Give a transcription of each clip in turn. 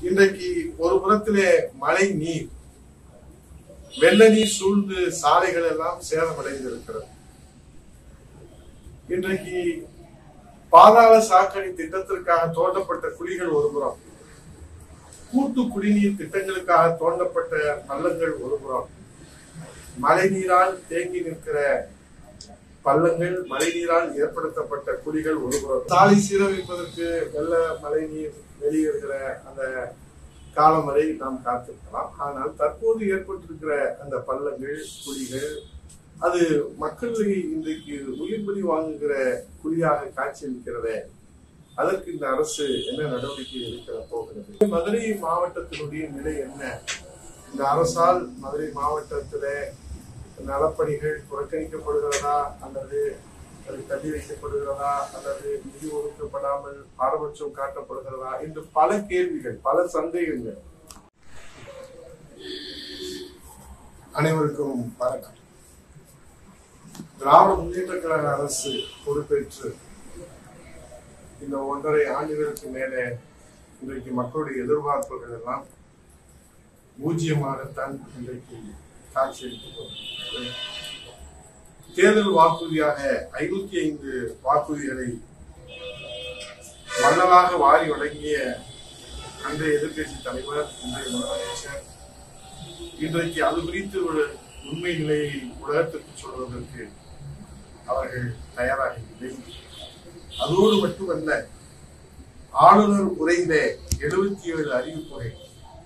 இன்றைக்கு ஒரு புறத்திலே மழை நீர் வெள்ள நீர் சூழ்ந்து சாலைகள் எல்லாம் சேதமடைந்திருக்கிறது இன்றைக்கு பாதாள சாக்கடை திட்டத்திற்காக தோண்டப்பட்ட குழிகள் ஒரு புறம் கூட்டு குடிநீர் திட்டங்களுக்காக தோண்டப்பட்ட பள்ளங்கள் ஒரு புறம் மழை நீரால் தேங்கி நிற்கிற பள்ளங்கள் மழை நீரால் ஏற்படுத்தப்பட்ட குழிகள் ஒரு புறம் சாலை சீரமைப்பதற்கு வெள்ள மழை நீர் வெளியேறுகிற அந்த காலம் வரை நாம் காத்திருக்கலாம் ஆனால் தற்போது ஏற்பட்டிருக்கிற அந்த பள்ளங்கள் குழிகள் அது மக்களை இன்றைக்கு உயிர் பலி வாங்குகிற குழியாக காட்சியளிக்கிறதே அதற்கு இந்த அரசு என்ன நடவடிக்கை எடுக்க போகிறது மதுரை மாவட்டத்தினுடைய நிலை என்ன இந்த அரசால் மதுரை மாவட்டத்திலே நலப்பணிகள் புறக்கணிக்கப்படுகிறதா அல்லது அது தள்ளி வைக்கப்படுகிறதா அல்லது நிதி ஒதுக்கப்படாமல் பாரபட்சம் காட்டப்படுகிறதா என்று பல கேள்விகள் பல சந்தேகங்கள் அனைவருக்கும் வணக்கம் திராவிட முன்னேற்ற கழக அரசு பொறுப்பேற்று இந்த ஒன்றரை ஆண்டுகளுக்கு மேலே இன்றைக்கு மக்களுடைய எதிர்பார்ப்புகள் எல்லாம் பூஜ்ஜியமாகத்தான் இன்றைக்கு காட்சியளித்துக் கொண்டிருக்கிறது தேர்தல் வாக்குறுதியாக ஐநூத்தி ஐந்து வாக்குறுதிகளை மன்னலாக வாரி வழங்கிய அன்றைய எதிர்க்கட்சி தலைவர் இன்றைய முதலமைச்சர் இன்றைக்கு அது குறித்து ஒரு உண்மை நிலையை உலகத்திற்கு சொல்வதற்கு அவர்கள் தயாராக இல்லை அதோடு மட்டுமல்ல ஆளுநர் உரைந்த எழுபத்தி ஏழு அறிவிப்புகள்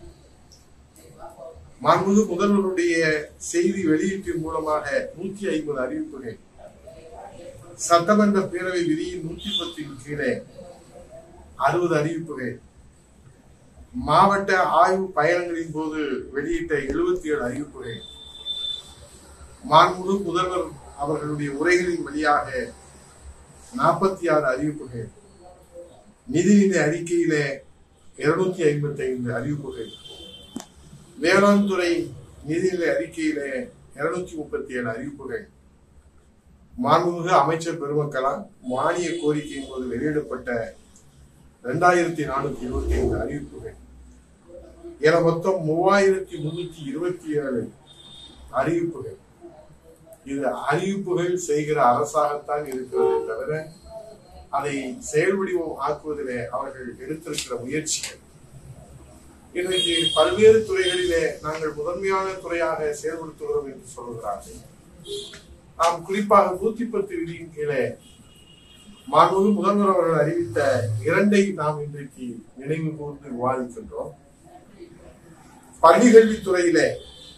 மாண்புமிகு முதல்வருடைய செய்தி வெளியீட்டின் மூலமாக நூத்தி ஐம்பது அறிவிப்புகள் சட்டமன்ற பேரவை விதியின் நூத்தி பத்தின் கீழே அறுபது அறிவிப்புகள் மாவட்ட ஆய்வு பயணங்களின் போது வெளியிட்ட எழுபத்தி ஏழு அறிவிப்புகள் மாண்புமிகு முதல்வர் அவர்களுடைய உரைகளின் வழியாக நாற்பத்தி ஆறு அறிவிப்புகள் நிதிநிலை அறிக்கையிலே இருநூத்தி ஐம்பத்தி ஐந்து அறிவிப்புகள் வேளாண் துறை நிதிநிலை அறிக்கையிலே இருநூத்தி முப்பத்தி ஏழு அறிவிப்புகள் மாண்புமிகு அமைச்சர் பெருமக்களால் மானிய கோரிக்கையின் போது வெளியிடப்பட்ட இரண்டாயிரத்தி நானூத்தி இருபத்தி ஐந்து அறிவிப்புகள் என மொத்தம் மூவாயிரத்தி முன்னூத்தி இருபத்தி ஏழு அறிவிப்புகள் இது அறிவிப்புகள் செய்கிற அரசாகத்தான் இருக்கிறது தவிர அதை செயல்வடிவம் ஆக்குவதிலே அவர்கள் எடுத்திருக்கிற முயற்சிகள் இன்றைக்கு பல்வேறு துறைகளிலே நாங்கள் முதன்மையான துறையாக செயல்படுத்துகிறோம் என்று சொல்கிறார்கள் நாம் குறிப்பாக நூத்தி பத்து விதியின் கீழே மாண்புமிகு முதல்வர் அவர்கள் அறிவித்த இரண்டை நாம் இன்றைக்கு நினைவு கூர்ந்து விவாதிக்கின்றோம் பள்ளி கல்வித்துறையிலே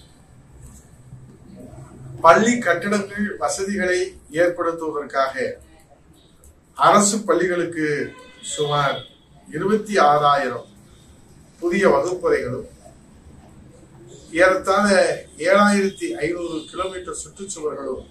பள்ளி கட்டடங்கள் வசதிகளை ஏற்படுத்துவதற்காக அரசு பள்ளிகளுக்கு சுமார் இருபத்தி ஆறாயிரம் புதிய வகுப்பறைகளும் ஏறத்தாழ ஏழாயிரத்தி ஐநூறு கிலோமீட்டர் சுற்றுச்சுவர்களும்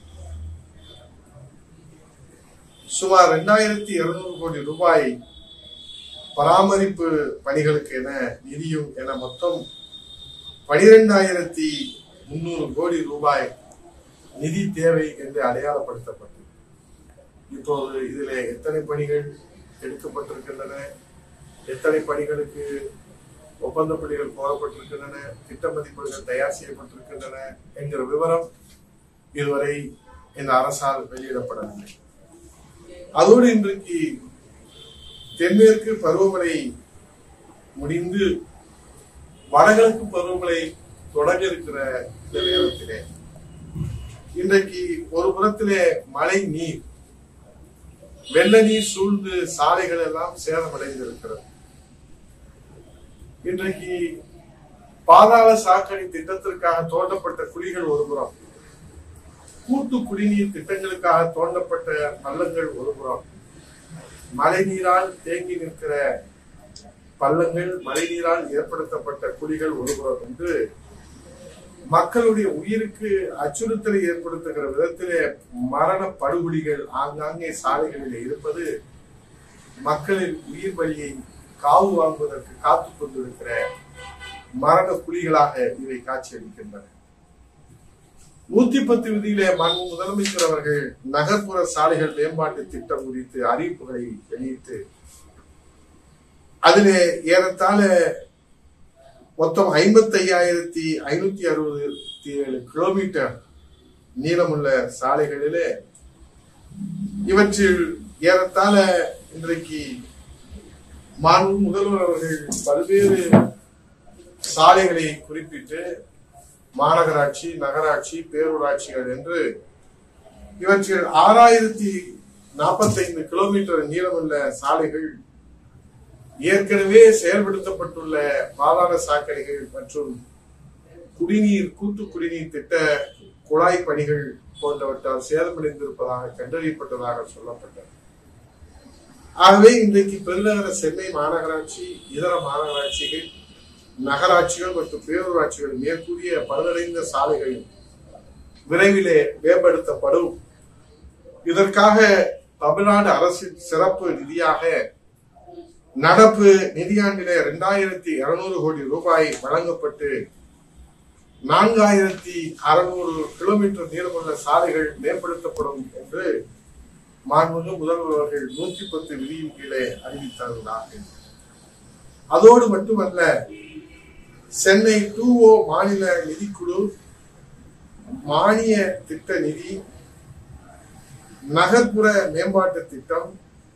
சுமார் இரண்டாயிரத்தி இருநூறு கோடி ரூபாய் பராமரிப்பு பணிகளுக்கு என நிதியும் என மொத்தம் பனிரெண்டாயிரத்தி முன்னூறு கோடி ரூபாய் நிதி தேவை என்று அடையாளப்படுத்தப்பட்டது இப்போது இதில் எத்தனை பணிகள் எடுக்கப்பட்டிருக்கின்றன எத்தனை பணிகளுக்கு ஒப்பந்த பணிகள் கோரப்பட்டிருக்கின்றன திட்ட மதிப்பீடுகள் தயார் செய்யப்பட்டிருக்கின்றன என்கிற விவரம் இதுவரை இந்த அரசால் வெளியிடப்படவில்லை அதோடு இன்றைக்கு தென்மேற்கு பருவமழை முடிந்து வடகிழக்கு பருவமழை தொடங்க இருக்கிற இந்த நேரத்திலே இன்றைக்கு ஒரு புறத்திலே மழை நீர் வெள்ள நீர் சூழ்ந்து சாலைகள் எல்லாம் சேதமடைந்திருக்கிறது இன்றைக்கு பாதாள சாக்கடை திட்டத்திற்காக தோண்டப்பட்ட குழிகள் ஒரு புறம் கூட்டு குடிநீர் திட்டங்களுக்காக தோண்டப்பட்ட பள்ளங்கள் ஒரு புறம் மழை நீரால் தேங்கி நிற்கிற பள்ளங்கள் மழை நீரால் ஏற்படுத்தப்பட்ட குழிகள் ஒரு புறம் என்று மக்களுடைய உயிருக்கு அச்சுறுத்தலை ஏற்படுத்துகிற விதத்திலே மரண படுகொலிகள் ஆங்காங்கே சாலைகளில் இருப்பது மக்களின் உயிர் பலியை காவு வாங்குவதற்கு காத்துக் கொண்டிருக்கிற மரண புலிகளாக இவை காட்சியளிக்கின்றன நூத்தி பத்து விதியிலே மாண்பு முதலமைச்சர் அவர்கள் நகர்ப்புற சாலைகள் மேம்பாட்டு திட்டம் குறித்து அறிவிப்புகளை வெளியிட்டு அதிலே ஏறத்தாழ மொத்தம் ஐம்பத்தி ஐயாயிரத்தி ஐநூத்தி அறுபத்தி ஏழு கிலோமீட்டர் நீளமுள்ள சாலைகளிலே இவற்றில் ஏறத்தாழ இன்றைக்கு மாண்பு முதல்வர் அவர்கள் பல்வேறு சாலைகளை குறிப்பிட்டு மாநகராட்சி நகராட்சி பேரூராட்சிகள் என்று இவற்றில் ஆறாயிரத்தி நாற்பத்தைந்து கிலோமீட்டர் நீளமுள்ள சாலைகள் ஏற்கனவே செயல்படுத்தப்பட்டுள்ள பாதாள சாக்கடைகள் மற்றும் குடிநீர் கூட்டு குடிநீர் திட்ட குழாய் பணிகள் போன்றவற்றால் சேதமடைந்திருப்பதாக கண்டறியப்பட்டதாக சொல்லப்பட்டது ஆகவே இன்றைக்கு பெருநகர சென்னை மாநகராட்சி இதர மாநகராட்சிகள் நகராட்சிகள் மற்றும் பேரூராட்சிகள் மேற்கூறிய பழுதடைந்த சாலைகள் விரைவிலே மேம்படுத்தப்படும் இதற்காக தமிழ்நாடு அரசின் சிறப்பு நிதியாக நடப்பு நிதியாண்டிலே இரண்டாயிரத்தி இருநூறு கோடி ரூபாய் வழங்கப்பட்டு நான்காயிரத்தி அறுநூறு கிலோமீட்டர் நீளமுள்ள சாலைகள் மேம்படுத்தப்படும் என்று மாண்புமிகு முதல்வர் அவர்கள் நூற்றி பத்து விதியின் கீழே அறிவித்தார்கள் அதோடு மட்டுமல்ல சென்னை டூ ஓ மாநில நிதிக்குழு மானிய திட்ட நிதி நகர்ப்புற மேம்பாட்டு திட்டம்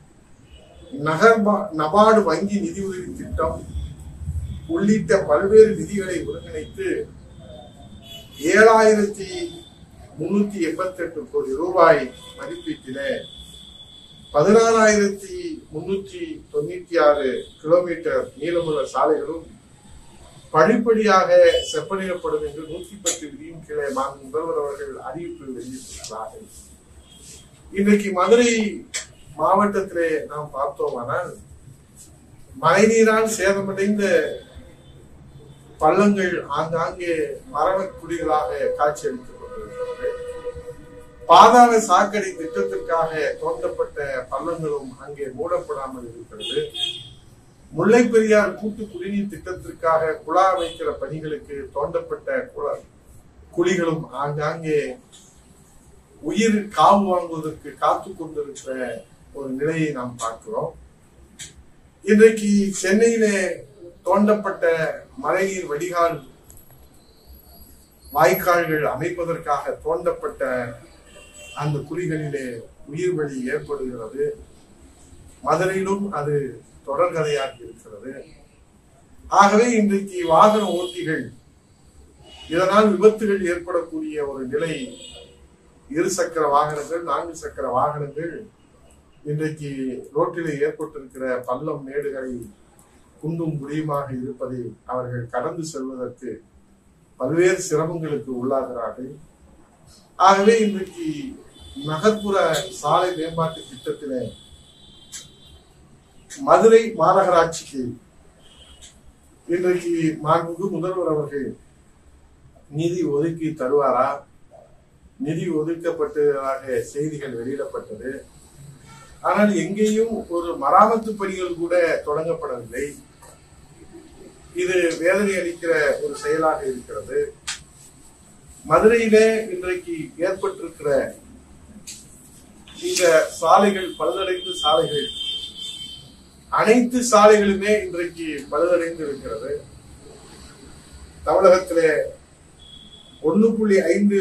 நகர்பா நபார்டு வங்கி நிதியுதவி திட்டம் உள்ளிட்ட பல்வேறு நிதிகளை ஒருங்கிணைத்து ஏழாயிரத்தி முன்னூத்தி எண்பத்தி எட்டு கோடி ரூபாய் மதிப்பீட்டிலே பதினாறாயிரத்தி முன்னூத்தி தொண்ணூத்தி ஆறு கிலோமீட்டர் நீளமுள்ள சாலைகளும் படிப்படியாக செப்பனிடப்படும் என்று நூத்தி பத்து விதியின் கீழே மாண்பு முதல்வர் அவர்கள் அறிவிப்பு வெளியிட்டிருக்கிறார்கள் இன்றைக்கு மதுரை மாவட்டத்திலே நாம் பார்த்தோமானால் மழைநீரால் சேதமடைந்த பள்ளங்கள் ஆங்காங்கே மரணக்குடிகளாக காட்சியளித்துக் கொண்டிருக்கிறது பாதாள சாக்கடை திட்டத்திற்காக தோண்டப்பட்ட பள்ளங்களும் அங்கே மூடப்படாமல் இருக்கிறது முல்லை பெரியார் கூட்டு குடிநீர் திட்டத்திற்காக குழா அமைக்கிற பணிகளுக்கு தோண்டப்பட்ட குள குழிகளும் ஆங்காங்கே உயிர் காவு வாங்குவதற்கு காத்து கொண்டிருக்கிற ஒரு நிலையை நாம் பார்க்கிறோம் இன்றைக்கு சென்னையிலே தோண்டப்பட்ட மழைநீர் வடிகால் வாய்க்கால்கள் அமைப்பதற்காக தோண்டப்பட்ட அந்த குழிகளிலே உயிர் வழி ஏற்படுகிறது மதுரையிலும் அது தொடர்கதையாக இருக்கிறது ஆகவே இன்றைக்கு வாகன ஓட்டிகள் இதனால் விபத்துகள் ஏற்படக்கூடிய ஒரு நிலை இரு சக்கர வாகனங்கள் நான்கு சக்கர வாகனங்கள் இன்றைக்கு ரோட்டிலே ஏற்பட்டிருக்கிற பள்ளம் மேடுகளை குண்டும் குடியுமாக இருப்பதை அவர்கள் கடந்து செல்வதற்கு பல்வேறு சிரமங்களுக்கு உள்ளாகிறார்கள் ஆகவே இன்றைக்கு நகர்ப்புற சாலை மேம்பாட்டு திட்டத்திலே மதுரை மாநகராட்சிக்கு இன்றைக்கு மாண்புமிகு முதல்வர் அவர்கள் நிதி ஒதுக்கி தருவாரா நிதி ஒதுக்கப்பட்டதாக செய்திகள் வெளியிடப்பட்டது ஆனால் எங்கேயும் ஒரு மராமத்து பணிகள் கூட தொடங்கப்படவில்லை இது வேதனை அளிக்கிற ஒரு செயலாக இருக்கிறது மதுரையிலே இன்றைக்கு ஏற்பட்டிருக்கிற இந்த சாலைகள் பழுதடைந்த சாலைகள் அனைத்து சாலைகளுமே இன்றைக்கு பழுதடைந்து இருக்கிறது தமிழகத்திலே ஒன்னு புள்ளி ஐந்து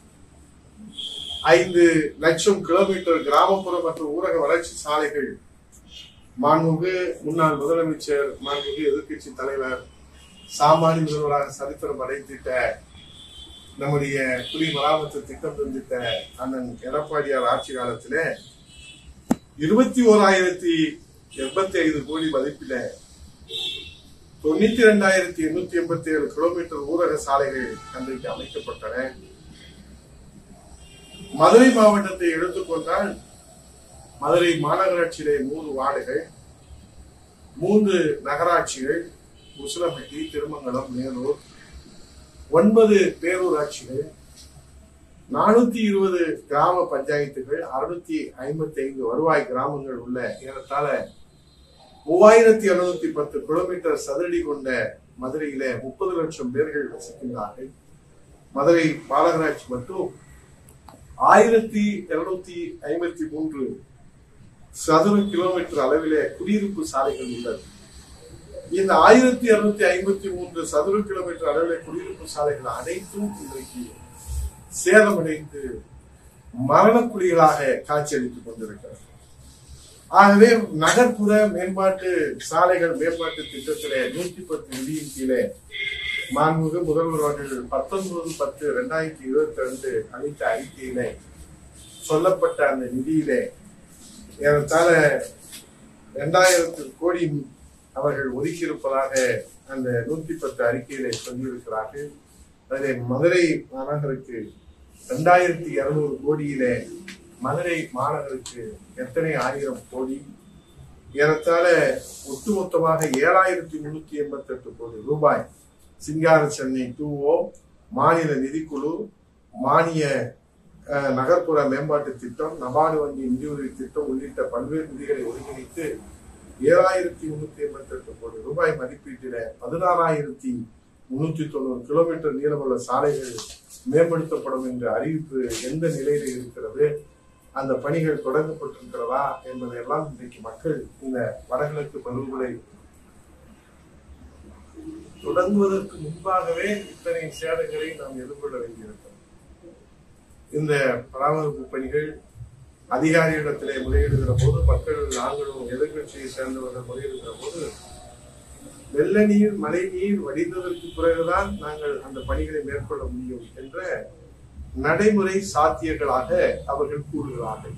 ஐந்து லட்சம் கிலோமீட்டர் கிராமப்புற மற்றும் ஊரக வளர்ச்சி சாலைகள் மாண்புமிகு முன்னாள் முதலமைச்சர் மாண்புமிகு எதிர்க்கட்சி தலைவர் சாமானிய முதல்வராக சரித்திரம் படைத்திட்ட நம்முடைய குடி மராமத்து திட்டம் தந்திட்ட அண்ணன் எடப்பாடியார் ஆட்சி காலத்திலே இருபத்தி ஓராயிரத்தி எண்பத்தி ஐந்து கோடி மதிப்பில தொண்ணூத்தி ரெண்டாயிரத்தி எண்ணூத்தி எண்பத்தி ஏழு கிலோமீட்டர் ஊரக சாலைகள் அன்றைக்கு அமைக்கப்பட்டன மதுரை மாவட்டத்தை எடுத்துக்கொண்டால் மதுரை மாநகராட்சியிலே மூன்று வார்டுகள் மூன்று நகராட்சிகள் உசிலம்பட்டி திருமங்கலம் மேலூர் ஒன்பது பேரூராட்சிகள் நானூத்தி இருபது கிராம பஞ்சாயத்துகள் அறுநூத்தி ஐம்பத்தி ஐந்து வருவாய் கிராமங்கள் உள்ள ஏறத்தாழ மூவாயிரத்தி எழுநூத்தி பத்து கிலோமீட்டர் சதுரடி கொண்ட மதுரையில முப்பது லட்சம் பேர்கள் வசிக்கின்றார்கள் மதுரை மாநகராட்சி மட்டும் ஆயிரத்தி இருநூத்தி ஐம்பத்தி மூன்று சதுர கிலோமீட்டர் அளவிலே குடியிருப்பு சாலைகள் உள்ளது இந்த ஆயிரத்தி இருநூத்தி ஐம்பத்தி மூன்று சதுர கிலோமீட்டர் அளவில் குடியிருப்பு சாலைகள் அனைத்தும் இன்றைக்கு சேதமடைந்து மரணக்குழிகளாக காட்சியளித்துக் கொண்டிருக்கிறது ஆகவே நகர்ப்புற மேம்பாட்டு சாலைகள் மேம்பாட்டு திட்டத்திலே நூத்தி பத்து நிதியின் கீழே மாண்புமிகு முதல்வர் அவர்கள் பத்தொன்பது பத்து ரெண்டாயிரத்தி இருபத்தி ரெண்டு அளித்த அறிக்கையிலே சொல்லப்பட்ட அந்த நிதியிலே ஏறத்தாழ இரண்டாயிரத்து கோடி அவர்கள் ஒதுக்கியிருப்பதாக அந்த நூத்தி பத்து அறிக்கையிலே சொல்லியிருக்கிறார்கள் அதிலே மதுரை மாநகருக்கு இரண்டாயிரத்தி இருநூறு கோடியிலே மதுரை மாநகருக்கு எத்தனை ஆயிரம் கோடி ஏறத்தாழ ஒட்டுமொத்தமாக ஏழாயிரத்தி முன்னூத்தி எண்பத்தி எட்டு கோடி ரூபாய் சிங்கார சென்னை டூ ஓ மாநில நிதிக்குழு மானிய அஹ், நகர்ப்புற மேம்பாட்டு திட்டம் நபார்டு வங்கி நிதியுதவி திட்டம் உள்ளிட்ட பல்வேறு நிதிகளை ஒருங்கிணைத்து ஏழாயிரத்தி முன்னூத்தி எண்பத்தி எட்டு கோடி ரூபாய் மதிப்பீட்டில பதினாறாயிரத்தி முன்னூத்தி தொண்ணூறு கிலோமீட்டர் நீளமுள்ள சாலைகள் மேம்படுத்தப்படும் என்ற அறிவிப்பு எந்த நிலையில இருக்கிறது அந்த பணிகள் தொடங்கப்பட்டிருக்கிறதா என்பதையெல்லாம் இன்றைக்கு மக்கள் இந்த வடகிழக்கு பருவமழை தொடங்குவதற்கு முன்பாகவே இத்தனை சேதங்களை நாம் எதிர்கொள்ள வேண்டியிருக்கிறோம் இந்த பராமரிப்பு பணிகள் அதிகாரியிடத்திலே முறையிடுகிற போது மக்கள் நாங்களும் எதிர்கட்சியை சேர்ந்தவர்கள் முறையிடுகிற போது வெள்ள நீர் மழை நீர் வடிந்ததற்கு பிறகுதான் நாங்கள் அந்த பணிகளை மேற்கொள்ள முடியும் என்ற நடைமுறை சாத்தியங்களாக அவர்கள் கூறுகிறார்கள்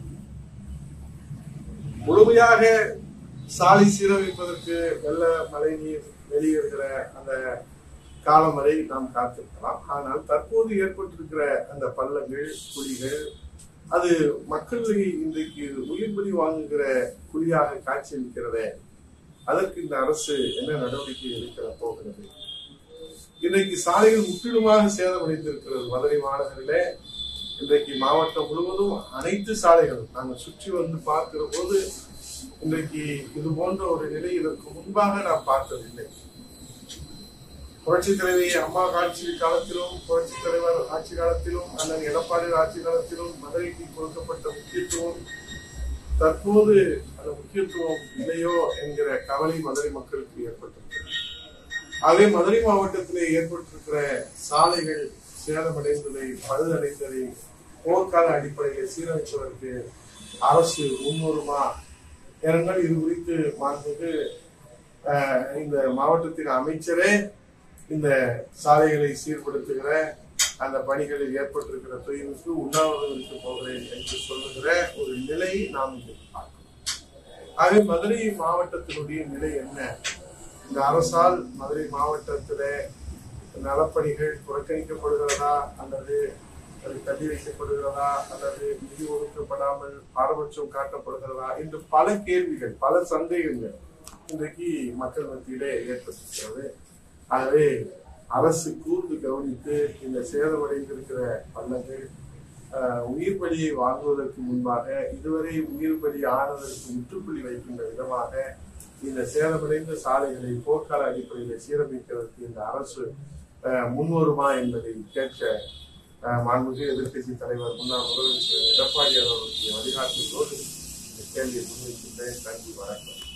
முழுமையாக சாலை சீரமைப்பதற்கு வெள்ள மழை நீர் வெளியேறுகிற அந்த காலம் வரை நாம் காத்திருக்கலாம் ஆனால் தற்போது ஏற்பட்டிருக்கிற அந்த பள்ளங்கள் குழிகள் அது மக்களை இன்றைக்கு உயிர் பலி வாங்குகிற குழியாக காட்சியளிக்கிறதே அதற்கு இந்த அரசு என்ன நடவடிக்கை எடுக்க போகிறது இன்றைக்கு சாலைகள் முற்றிலுமாக சேதமடைந்திருக்கிறது மதுரை மாநகரிலே இன்றைக்கு மாவட்டம் முழுவதும் அனைத்து சாலைகளும் நாங்கள் சுற்றி வந்து பார்க்கிற போது இன்றைக்கு இது போன்ற ஒரு நிலை இதற்கு முன்பாக நாம் பார்த்ததில்லை புரட்சி தலைவி அம்மா ஆட்சி காலத்திலும் புரட்சி தலைவர் ஆட்சி காலத்திலும் அண்ணன் எடப்பாடி ஆட்சி காலத்திலும் மதுரைக்கு கொடுக்கப்பட்ட முக்கியத்துவம் தற்போது அந்த முக்கியத்துவம் இல்லையோ என்கிற கவலை மதுரை மக்களுக்கு ஏற்பட்டிருக்கிறது ஆகவே மதுரை மாவட்டத்திலே ஏற்பட்டிருக்கிற சாலைகள் சேதமடைந்ததை பழுதடைந்ததை போர்க்கால அடிப்படையில் சீரமைப்பதற்கு அரசு முன்வருமா ஏனென்றால் இது குறித்து மாண்புமிகு அஹ், இந்த மாவட்டத்தின் அமைச்சரே இந்த சாலைகளை சீர்படுத்துகிற அந்த பணிகளில் ஏற்பட்டிருக்கிற தொய்வுக்கு உண்ணாவிரதத்துக்கு போகிறேன் என்று சொல்லுகிற ஒரு நிலை நாம் இங்கு பார்க்கிறோம் ஆகவே மதுரை மாவட்டத்தினுடைய நிலை என்ன இந்த அரசால் மதுரை மாவட்டத்திலே நலப்பணிகள் புறக்கணிக்கப்படுகிறதா அல்லது அது தள்ளி வைக்கப்படுகிறதா அல்லது நிதி ஒதுக்கப்படாமல் பாரபட்சம் காட்டப்படுகிறதா என்று பல கேள்விகள் பல சந்தேகங்கள் இன்றைக்கு மக்கள் மத்தியிலே ஏற்பட்டிருக்கிறது ஆகவே அரசு கூர்ந்து கவனித்து இந்த சேதமடைந்திருக்கிற பள்ளங்கள் ஆஹ், உயிர் பலியை வாங்குவதற்கு முன்பாக இதுவரை உயிர் பலி ஆனதற்கு முற்றுப்புள்ளி வைக்கின்ற விதமாக இந்த சேதமடைந்த சாலைகளை போர்க்கால அடிப்படையில் சீரமைக்கிறதுக்கு இந்த அரசு ஆஹ், முன்வருமா என்பதை கேட்க ஆஹ், மாண்புமிகு எதிர்க்கட்சி தலைவர் முன்னாள் முதலமைச்சர் எடப்பாடி அவர்களுடைய வழிகாட்டுதலோடு இந்த கேள்வியை முன்வைக்கின்றேன் நன்றி வணக்கம்